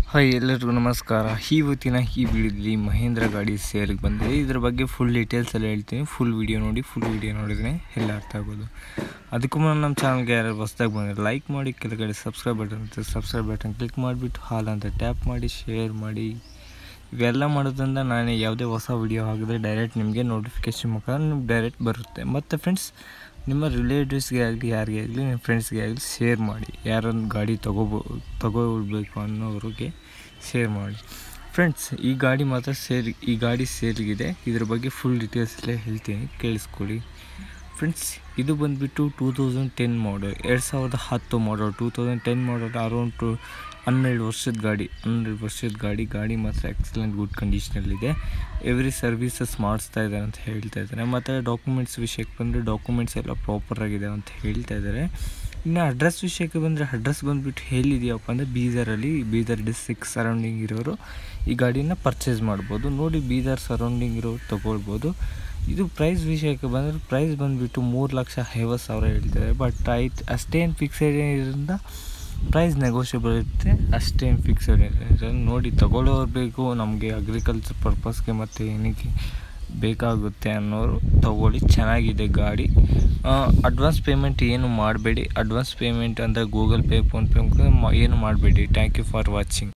hi ಎಲ್ಲರಿಗೂ ನಮಸ್ಕಾರ ಇವತ್ತಿನ ಈ ವಿಡಿಯೋದಲ್ಲಿ ಮಹೇಂದ್ರ ಗಾಡಿ ಸೇಲ್ಗೆ ಬಂದಿದೆ ಇದ್ರ ಬಗ್ಗೆ ಫುಲ್ ಡೀಟೇಲ್ಸ್ ಎಲ್ಲ ಹೇಳ್ತೀನಿ ಫುಲ್ ವಿಡಿಯೋ ನೋಡಿ ಫುಲ್ ವಿಡಿಯೋ ನೋಡಿದ್ರೆ ಎಲ್ಲ ಅರ್ಥ ಆಗೋದು ಅದಕ್ಕೂ ಮುನ್ನ ನಮ್ಮ ಚಾನಲ್ಗೆ ಯಾರು ಹೊಸ್ದಾಗಿ ಬಂದರೆ ಲೈಕ್ ಮಾಡಿ ಕೆಳಗಡೆ ಸಬ್ಸ್ಕ್ರೈಬ್ ಬಟನ್ ಇರುತ್ತೆ ಸಬ್ಸ್ಕ್ರೈಬ್ ಬಟನ್ ಕ್ಲಿಕ್ ಮಾಡಿಬಿಟ್ಟು ಹಾಲ್ ಅಂತ ಟ್ಯಾಪ್ ಮಾಡಿ ಶೇರ್ ಮಾಡಿ ಇವೆಲ್ಲ ಮಾಡೋದ್ರಿಂದ ನಾನು ಯಾವುದೇ ಹೊಸ ವಿಡಿಯೋ ಹಾಕಿದ್ರೆ ಡೈರೆಕ್ಟ್ ನಿಮಗೆ ನೋಟಿಫಿಕೇಶನ್ ಮುಖಾಂತರ ನಿಮ್ಗೆ ಡೈರೆಕ್ಟ್ ಬರುತ್ತೆ ಮತ್ತು ಫ್ರೆಂಡ್ಸ್ ನಿಮ್ಮ ರಿಲೇಟಿವ್ಸ್ಗೆ ಆಗಲಿ ಯಾರಿಗೇ ಆಗಲಿ ನಿಮ್ಮ ಫ್ರೆಂಡ್ಸ್ಗೆ ಆಗಲಿ ಶೇರ್ ಮಾಡಿ ಯಾರೊಂದು ಗಾಡಿ ತಗೋಬೋ ತಗೋಬೇಕು ಅನ್ನೋರಿಗೆ ಶೇರ್ ಮಾಡಿ ಫ್ರೆಂಡ್ಸ್ ಈ ಗಾಡಿ ಮಾತ್ರ ಸೇಲ್ ಈ ಗಾಡಿ ಸೇಲ್ಗಿದೆ ಇದ್ರ ಬಗ್ಗೆ ಫುಲ್ ಡೀಟೇಲ್ಸ್ ಎಲ್ಲ ಹೇಳ್ತೀನಿ ಕೇಳಿಸ್ಕೊಳ್ಳಿ ಫ್ರೆಂಡ್ಸ್ ಇದು ಬಂದುಬಿಟ್ಟು ಟೂ ತೌಸಂಡ್ ಟೆನ್ ಮಾಡಲ್ ಎರಡು ಸಾವಿರದ ಹತ್ತು model two thousand ten model around to ಹನ್ನೆರಡು ವರ್ಷದ ಗಾಡಿ ಹನ್ನೆರಡು ವರ್ಷದ ಗಾಡಿ ಗಾಡಿ ಮಾತ್ರ ಎಕ್ಸಲೆಂಟ್ ಗುಡ್ ಕಂಡೀಷನಲ್ಲಿದೆ ಎವ್ರಿ ಸರ್ವೀಸಸ್ ಮಾಡಿಸ್ತಾ ಇದ್ದಾರೆ ಅಂತ ಹೇಳ್ತಾ ಇದ್ದಾರೆ ಮತ್ತು ಡಾಕ್ಯುಮೆಂಟ್ಸ್ ವಿಷಯಕ್ಕೆ ಬಂದರೆ ಡಾಕ್ಯುಮೆಂಟ್ಸ್ ಎಲ್ಲ ಪ್ರಾಪರಾಗಿದೆ ಅಂತ ಹೇಳ್ತಾ ಇದ್ದಾರೆ ಇನ್ನು ಅಡ್ರೆಸ್ ವಿಷಯಕ್ಕೆ ಬಂದರೆ ಅಡ್ರೆಸ್ ಬಂದುಬಿಟ್ಟು ಹೇಳಿದೆಯಪ್ಪ ಅಂದರೆ ಬೀದರಲ್ಲಿ ಬೀದರ್ ಡಿಸ್ಟ್ರಿಕ್ಟ್ ಸರೌಂಡಿಂಗ್ ಇರೋರು ಈ ಗಾಡಿನ ಪರ್ಚೇಸ್ ಮಾಡ್ಬೋದು ನೋಡಿ ಬೀದರ್ ಸರೌಂಡಿಂಗ್ ಇರೋರು ತೊಗೊಳ್ಬೋದು ಇದು ಪ್ರೈಸ್ ವಿಷಯಕ್ಕೆ ಬಂದರೆ ಪ್ರೈಸ್ ಬಂದುಬಿಟ್ಟು ಮೂರು ಲಕ್ಷ ಐವತ್ತು ಸಾವಿರ ಹೇಳ್ತಾರೆ ಬಟ್ ಆಯ್ತು ಅಷ್ಟೇನು ಫಿಕ್ಸೆಡ್ ಇರೋದ್ರಿಂದ ಪ್ರೈಸ್ ನೆಗೋಷಿಯಬಲ್ ಇರುತ್ತೆ ಅಷ್ಟೇನು ಫಿಕ್ಸೆಡ್ ಇದೆ ನೋಡಿ ತಗೊಳ್ಳೋರು ಬೇಕು ನಮಗೆ ಅಗ್ರಿಕಲ್ಚರ್ ಪರ್ಪಸ್ಗೆ ಮತ್ತು ಏನಕ್ಕೆ ಬೇಕಾಗುತ್ತೆ ಅನ್ನೋರು ತಗೊಳ್ಳಿ ಚೆನ್ನಾಗಿದೆ ಗಾಡಿ ಅಡ್ವಾನ್ಸ್ ಪೇಮೆಂಟ್ ಏನು ಮಾಡಬೇಡಿ ಅಡ್ವಾನ್ಸ್ ಪೇಮೆಂಟ್ ಅಂದರೆ ಗೂಗಲ್ ಪೇ ಫೋನ್ಪೇ ಏನು ಮಾಡಬೇಡಿ ಥ್ಯಾಂಕ್ ಯು ಫಾರ್ ವಾಚಿಂಗ್